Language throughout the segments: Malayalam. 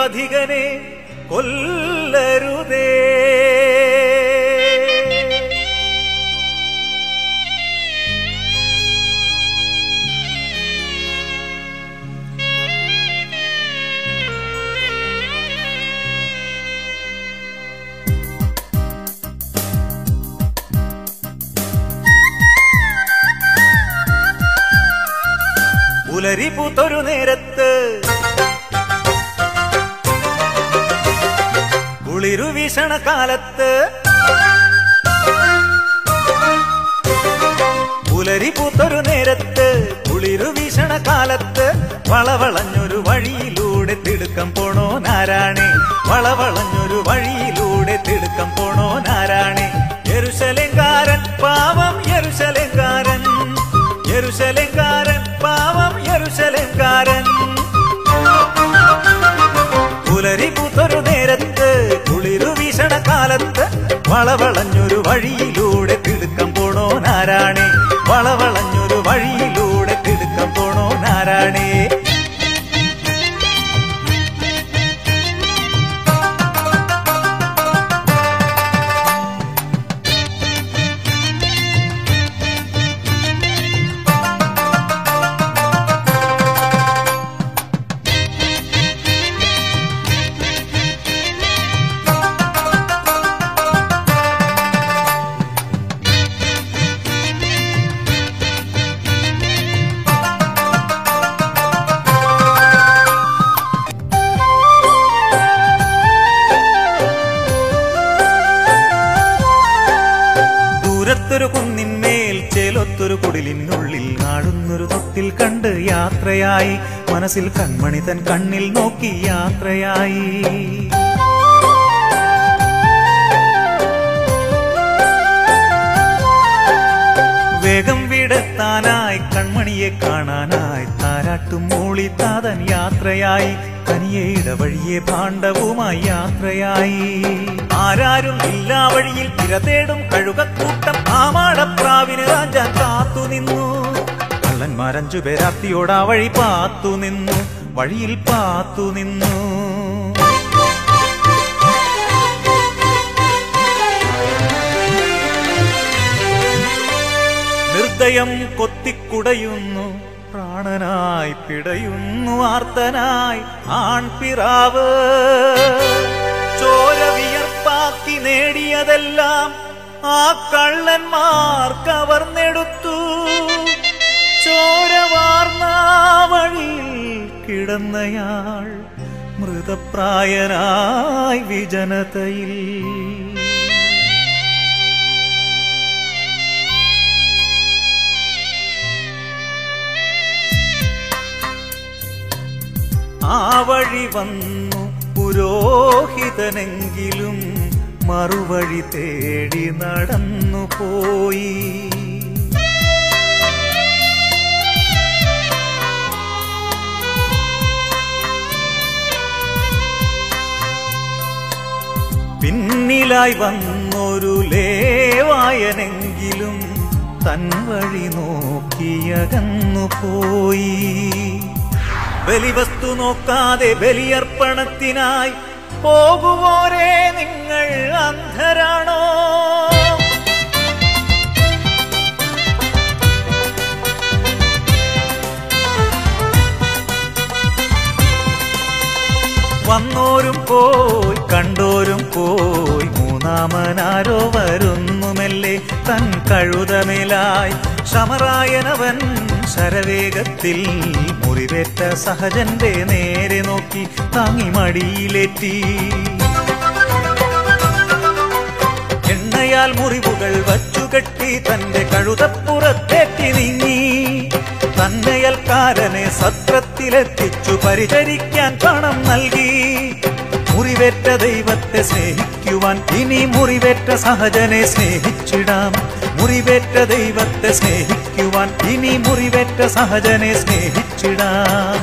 പഥികനെ കൊല്ലരുതേ പുലരി പൂത്തൊരു നേരത്ത് കുളിരു വീശണ കാലത്ത് പുലരി പൂത്തൊരു നേരത്ത് കുളിരു വീശണ കാലത്ത് വളവളഞ്ഞൊരു വഴിയിലൂടെ തിടുക്കം പോണോ നാരാണി വളവളഞ്ഞൊരു വഴിയിലൂടെ തിടുക്കം പോണോ നാരാണി യെരുശലേങ്കാരൻ പാവം യെരുശലേങ്കാരൻ യെരുശലേങ്കാരൻ പാവം യെരുശലേങ്കാരൻ പുലരി പൂത്തൊരു നേരത്ത് കുളിരു വീശണ കാലത്ത് വളവളഞ്ഞൊരു വഴിയിലൂടെ തിടുക്കം പോണോ നാരാണി വളവളഞ്ഞൊരു വഴിയിലൂടെ തിടുക്കം പോണോ നാരാണി ദൂരത്തൊരു കുന്നിന്മേൽ ചേലൊത്തൊരു കുടിലിനുള്ളിൽ ആടുന്നൊരു തൊട്ടിൽ കണ്ട് യാത്രയായി മനസ്സിൽ കൺമണി തൻ കണ്ണിൽ നോക്കി യാത്രയായി വേഗം വിടത്താനായി കൺമണിയെ കാണാനായി താരാട്ടും മൂളി താതൻ യാത്രയായി തനിയെ ഇടവഴിയെ ഭാണ്ഡവുമായി യാത്രയായി ആരാരും ഇല്ലാ വഴിയിൽ തിര തേടും കഴുകക്കൂട്ടം ആമാടപ്രാവിന് രാജാൻ കാത്തു നിന്നു കള്ളന്മാരഞ്ചു പേരാത്തിയോട് ആ വഴി പാത്തു നിന്നു വഴിയിൽ പാത്തു നിന്നു നിർദ്ദയം കൊത്തിക്കുടയുന്നു പ്രാണനായി പിടയുന്നു ആർത്തനായി ആൺപിറാവ് ചോര വിയർപ്പാക്കി നേടിയതെല്ലാം ആ കള്ളന്മാർ കവർന്നെടുത്തു ചോര വാർന്ന വഴിയിൽ കിടന്നയാൾ മൃതപ്രായനായി വിജനതയിൽ ആ വഴി വന്നു പുരോഹിതനെങ്കിലും മറുവഴി തേടി നടന്നു പോയി പിന്നിലായി വന്നൊരു ലേവായനെങ്കിലും തൻ വഴി നോക്കിയകന്നു പോയി ബലിവസ്തു നോക്കാതെ ബലിയർപ്പണത്തിനായി പോകുവോരേ നിങ്ങൾ അന്ധരാണോ വന്നോരും പോയി കണ്ടോരും പോയി മൂന്നാമനാരോ വരുന്നുമല്ലേ തൻ കഴുതമേലായി ശമറായനവൻ ശരവേഗത്തിൽ മുറിവേറ്റ സഹജന്റെ നേരെ നോക്കി താങ്ങി മടിയിലേറ്റി എണ്ണയാൽ മുറിവുകൾ വച്ചുകെട്ടി തന്റെ കഴുതപ്പുറത്തേറ്റി നീങ്ങി തന്നയൽക്കാരനെ സത്രത്തിലെത്തിച്ചു പരിചരിക്കാൻ പണം നൽകി മുറിവേറ്റ ദൈവത്തെ സ്നേഹിക്കുവാൻ ഇനി മുറിവേറ്റ സഹജനെ സ്നേഹിച്ചിടാം മുറിവേറ്റ ദൈവത്തെ സ്നേഹിക്കുവാൻ ഇനി മുറിവേറ്റ സഹജനെ സ്നേഹിച്ചിടാം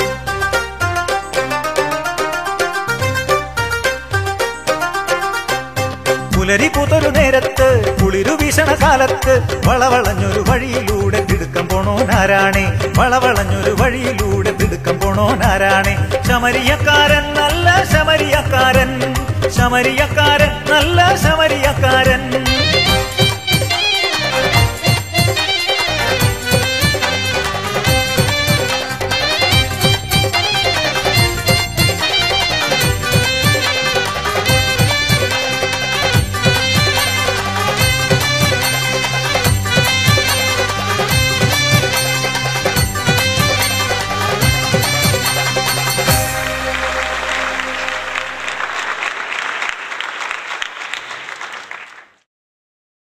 പുലരി പൂത്തൊരു നേരത്ത് കുളിരു വീശണ കാലത്ത് വളവളഞ്ഞൊരു വഴിയിലൂടെ തിടുക്കം പോണോ നാരാണേ വളവളഞ്ഞൊരു വഴിയിലൂടെ തിടുക്കം പോണോ നാരാണേ ശമരിയക്കാരൻ നല്ല ശമരിയക്കാരൻ ശമരിയക്കാരൻ നല്ല ശമരിയക്കാരൻ